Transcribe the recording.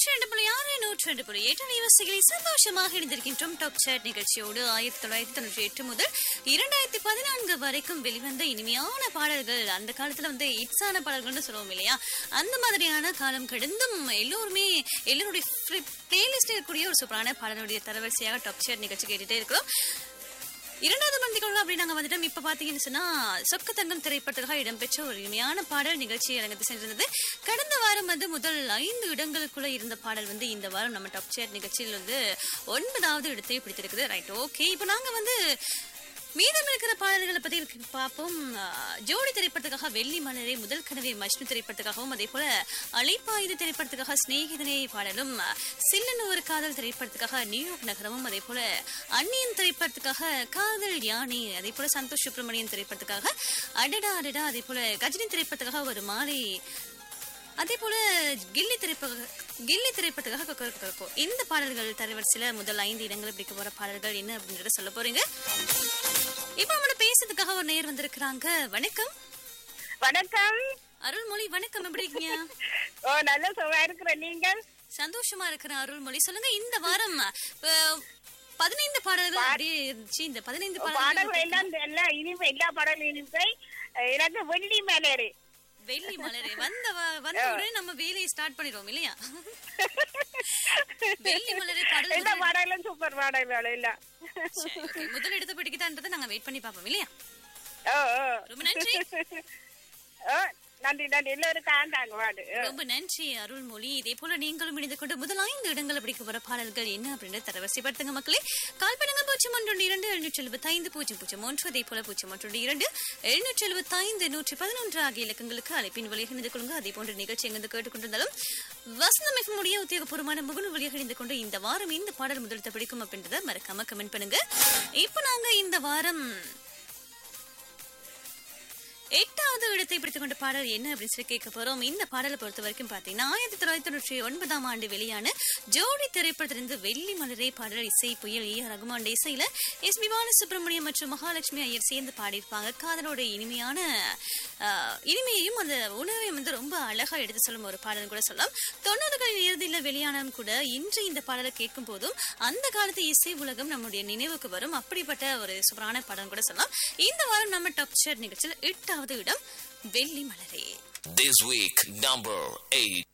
நூற்றி ரெண்டு புள்ளி ஆறு நூற்றி ரெண்டு புள்ளி எட்டு நிவசிகளை சந்தோஷமாக இணைந்திருக்கின்றோம் டாப் சேட் நிகழ்ச்சியோடு ஆயிரத்தி தொள்ளாயிரத்தி தொண்ணூற்றி எட்டு முதல் இரண்டாயிரத்தி பதினான்கு வரைக்கும் வெளிவந்த இனிமையான பாடல்கள் அந்த காலத்துல வந்து இட்ஸான பாடல்கள்னு சொல்லுவோம் இல்லையா அந்த மாதிரியான காலம் கடந்தும் எல்லோருமே எல்லோருடைய பிளேலிஸ்ட் இருக்கக்கூடிய ஒரு சூப்பரான பாடலுடைய தரவரிசையாக டாப் சேட் நிகழ்ச்சி கேட்டுட்டே இருக்கிறோம் இரண்டாவது மந்திகள் அப்படி நாங்க வந்துட்டோம் இப்ப பாத்தீங்கன்னு சொன்னா சொக்க தங்கம் திரைப்படத்துக்காக இடம்பெற்ற ஒரு இனிமையான பாடல் நிகழ்ச்சி அரங்கத்து சென்றிருந்தது கடந்த வாரம் வந்து முதல் ஐந்து இடங்களுக்குள்ள இருந்த பாடல் வந்து இந்த வாரம் நம்ம டாப் சேர் நிகழ்ச்சியில் வந்து ஒன்பதாவது இடத்தை பிடித்திருக்குது ரைட் ஓகே இப்போ நாங்க வந்து மீதம் இருக்கிற பாடல்களை பத்தி இருக்கு- பார்ப்போம் அஹ், ஜோடி திரைப்படத்துக்காக வெள்ளி மலரே முதல் கனவை மஷ்ணு திரைப்படத்துக்காகவும் அதே போல அழைப்பாயுத திரைப்படத்துக்காக சிநேகிதனே பாடலும் அஹ், சில்லன் ஒரு காதல் திரைப்படத்துக்காக நியூயார்க் நகரமும் அதே போல அந்நியன் திரைப்படத்துக்காக காதல் யானை அதே போல சந்தோஷ் சுப்பிரமணியன் திரைப்படத்துக்காக அடடா அடடா அதே போல கஜினி திரைப்படத்துக்காக ஒரு மாலை அதே போல கில்லி திரைப்பட கில்லி திரைப்படத்துக்காக கொக்கோ கொக்கோ இந்த பாடல்கள் தரவரிசையில முதல் ஐந்து இடங்களை பிடிக்க போற பாடல்கள் என்ன அப்படின்றத சொல்ல போறீங்க இப்ப நம்மளோட பேசுறதுக்காக ஒரு நேர் வந்திருக்கிறாங்க வணக்கம் வணக்கம் அருள்மொழி வணக்கம் எப்படி இருக்கீங்க ஓ நல்ல சுகமா இருக்கிறேன் நீங்கள் சந்தோஷமா இருக்கிறேன் அருள்மொழி சொல்லுங்க இந்த வாரம் அஹ், பதினைந்து பாடல்கள் அப்படியே இருந்துச்சு இந்த பதினைந்து பாடல்கள் பாடல்கள் எல்லாம் எல்லாம் இனிமை எல்லா பாடலும் இனிமை எனக்கு வெள்ளி மேலேறு வெள்ளி மலரே வந்த வ- வந்த உடனே நம்ம வேலையை ஸ்டார்ட் பண்ணிடுவோம் இல்லையா வெள்ளி மலரே பாடல் எல்லா முதல் பாடலும் சூப்பர் பாடல்கள் எல்லாம் சரி, okay. முதல் இடத்தை பிடிக்குதான்றதை நாங்க வெயிட் பண்ணி பார்ப்போம் இல்லையா ஓ ஓ ரொம்ப நன்றி ஓ நன்றி நன்றி எல்லாரும் காண்டாங்க பாடு ஓ. ரொம்ப நன்றி அருள்மொழி இதே போல நீங்களும் இணைந்து கொண்டு முதல் ஐந்து இடங்களை பிடிக்க போற பாடல்கள் என்ன அப்படின்னு தரவரிசைப்படுத்துங்க மக்களே கால் பண்ணுங்க பூஜ்ஜியம் ஒன்று இரண்டு எழுநூற்றி எழுபத்தி ஐந்து பூஜ்ஜியம் பூஜ்ஜியம் ஒன்று அதே போல பூஜ்ஜியம் ஒன்று இரண்டு எழுநூற்றி எழுபத்தி ஐந்து நூற்றி பதினொன்று ஆகிய இலக்கங்களுக்கு அழைப்பின் வழியாக இணைந்து கொள்ளுங்க அதே போன்ற நிகழ்ச்சி எங்கிருந்து கேட்டுக்கொண்டிருந்தாலும் வசந்தம் முடிய உத்தியோகபூர்வமான முகநூல் வழியாக இணைந்து கொண்டு இந்த வாரம் இந்த பாடல் முதலிடத்தை பிடிக்கும் அப்படின்றத மறக்காம கமெண்ட் பண்ணுங்க இப்போ நாங்க இந்த வாரம் எட்டாவது இடத்தை பிடித்துக் கொண்ட பாடல் என்ன அப்படின்னு சொல்லி கேட்க போறோம் இந்த பாடலை பொறுத்த வரைக்கும் பாத்தீங்கன்னா ஆயிரத்தி தொள்ளாயிரத்தி தொண்ணூற்றி ஒன்பதாம் ஆண்டு வெளியான ஜோடி திரைப்படத்திலிருந்து வெள்ளி மலரே பாடல் இசை புயல் ஏ ஆர் ரகுமான் இசையில எஸ் பி பாலசுப்ரமணியம் மற்றும் மகாலட்சுமி ஐயர் சேர்ந்து பாடியிருப்பாங்க காதலோட இனிமையான ஆஹ், இனிமையையும் அந்த உணர்வையும் வந்து ரொம்ப அழகா எடுத்து சொல்லும் ஒரு பாடல் கூட சொல்லலாம் தொண்ணூறுகளின் இறுதியில் வெளியானாலும் கூட இன்று இந்த பாடலை கேட்கும் போதும் அந்த காலத்து இசை உலகம் நம்முடைய நினைவுக்கு வரும் அப்படிப்பட்ட ஒரு சூப்பரான பாடல் கூட சொல்லலாம் இந்த வாரம் நம்ம டாப் ஷேர் நிகழ்ச்சியில் எட்டாவது இடம் வெள்ளி மலரே This week, number 8.